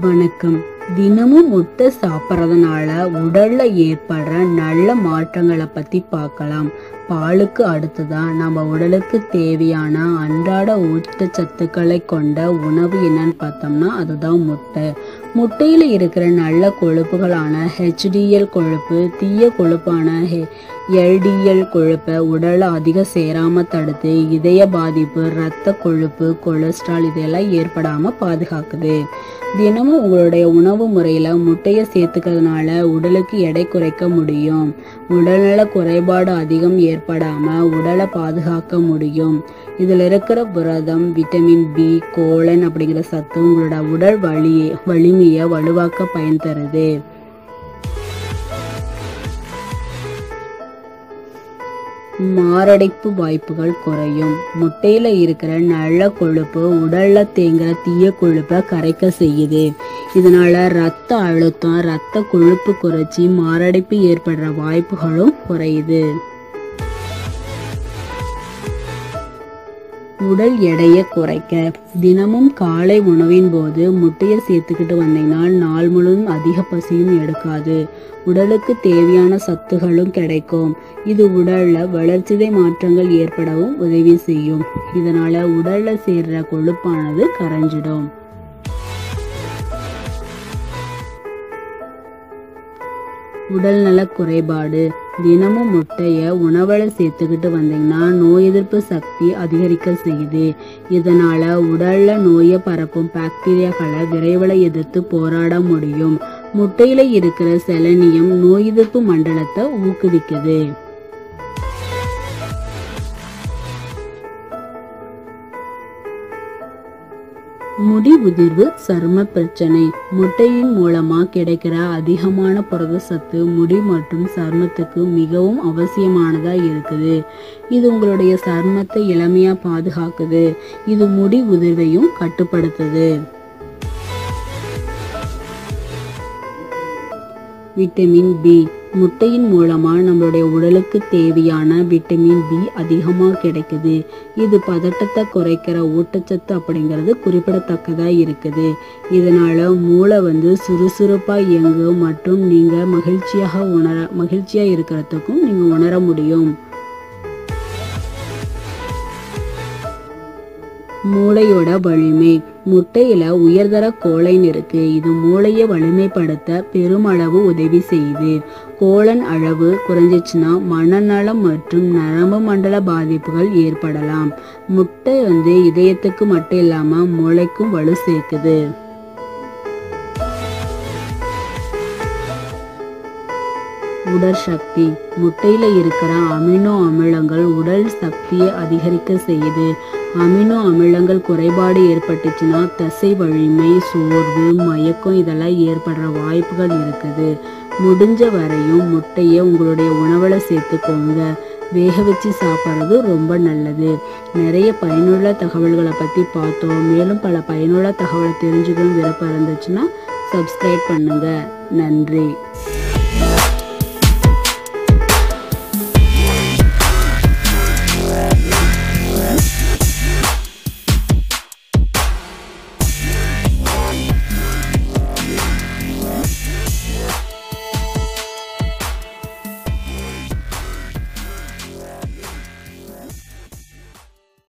வணக்கம் தினமும் முட்டை சாப்பிட்றதுனால உடல்ல ஏற்படுற நல்ல மாற்றங்களை பத்தி பார்க்கலாம் பாலுக்கு அடுத்ததா நம்ம உடலுக்கு தேவையான அன்றாட ஊட்டச்சத்துக்களை கொண்ட உணவு என்னன்னு பார்த்தோம்னா அதுதான் முட்டை முட்டையில் இருக்கிற நல்ல கொழுப்புகளான ஹெச்டிஎல் கொழுப்பு தீய கொழுப்பான எல்டிஎல் கொழுப்பை உடல்ல அதிகம் சேராம தடுத்து இதய பாதிப்பு இரத்த கொழுப்பு கொலஸ்ட்ரால் இதெல்லாம் ஏற்படாம பாதுகாக்குது தினமும் உங்களுடைய உணவு முறையில முட்டையை சேர்த்துக்கிறதுனால உடலுக்கு எடை குறைக்க முடியும் உடல்நல குறைபாடு அதிகம் ஏற்படாம உடலை பாதுகாக்க முடியும் இதுல இருக்கிற புரதம் விட்டமின் பி கோலன் அப்படிங்கிற சத்து உங்களோட உடல் வலி வலிமையை வலுவாக்க பயன் தருது மாரடைப்பு வாய்ப்புகள் குறையும் முட்டையில இருக்கிற நல்ல கொழுப்பு உடல்ல தேங்குற தீய கொழுப்பை கரைக்க செய்யுது இதனால ரத்த அழுத்தம் ரத்த கொழுப்பு குறைச்சி மாரடைப்பு ஏற்படுற வாய்ப்புகளும் குறையுது உடல் எடையை குறைக்க தினமும் காலை உணவின் போது முட்டையை சேர்த்துக்கிட்டு வந்தீங்கன்னா நாள் முழுவதும் அதிக பசியும் எடுக்காது உடலுக்கு தேவையான சத்துகளும் கிடைக்கும் இது உடல்ல வளர்ச்சிதை மாற்றங்கள் ஏற்படவும் உதவி செய்யும் இதனால உடல்ல சேர்ற கொழுப்பானது கரைஞ்சிடும் உடல்நல குறைபாடு தினமும் முட்டைய உணவுல சேர்த்துக்கிட்டு வந்தீங்கன்னா நோய் எதிர்ப்பு சக்தி அதிகரிக்க செய்யுது இதனால உடல்ல நோயை பரப்பும் பாக்டீரியாக்களை விரைவில் எதிர்த்து போராட முடியும் முட்டையில இருக்கிற செலனியம் நோய் எதிர்ப்பு மண்டலத்தை ஊக்குவிக்குது முடி உதிர்வு சரும பிரச்சனை முட்டையின் மூலமா கிடைக்கிற அதிகமான புரத சத்து முடி மற்றும் சருமத்துக்கு மிகவும் அவசியமானதா இருக்குது இது உங்களுடைய சருமத்தை இளமையா பாதுகாக்குது இது முடி உதிர்வையும் கட்டுப்படுத்துது விட்டமின் பி முட்டையின் மூலமா நம்மளுடைய உடலுக்கு தேவையான விட்டமின் பி அதிகமாக கிடைக்குது இது பதட்டத்தை குறைக்கிற ஊட்டச்சத்து அப்படிங்கிறது குறிப்பிடத்தக்கதா இருக்குது இதனால மூளை வந்து சுறுசுறுப்பா இயங்கும் மற்றும் நீங்க மகிழ்ச்சியாக உணர மகிழ்ச்சியா இருக்கிறதுக்கும் நீங்க உணர முடியும் மூளையோட வலிமை முட்டையில உயர்தர கோலைன் இருக்கு இது மூளையை வலிமைப்படுத்த பெருமளவு உதவி செய்யுது கோலன் அளவு குறைஞ்சிச்சுன்னா மனநலம் மற்றும் நரம்பு மண்டல பாதிப்புகள் ஏற்படலாம் முட்டை வந்து இதயத்துக்கு மட்டும் இல்லாம மூளைக்கும் வலு சேர்க்குது உடல் சக்தி முட்டையில இருக்கிற அமினோ அமிலங்கள் உடல் சக்தியை அதிகரிக்க செய்யுது அமினோ அமிலங்கள் குறைபாடு ஏற்பட்டுச்சுன்னா தசை வலிமை சோர்வு மயக்கம் இதெல்லாம் ஏற்படுற வாய்ப்புகள் இருக்குது முடிஞ்ச வரையும் முட்டையை உங்களுடைய உணவுல சேர்த்துக்கோங்க வேக வச்சு சாப்பிட்றது ரொம்ப நல்லது நிறைய பயனுள்ள தகவல்களை பற்றி பார்த்தோம் மேலும் பல பயனுள்ள தகவலை தெரிஞ்சுக்கணும் விருப்பம் இருந்துச்சுன்னா சப்ஸ்கிரைப் பண்ணுங்க நன்றி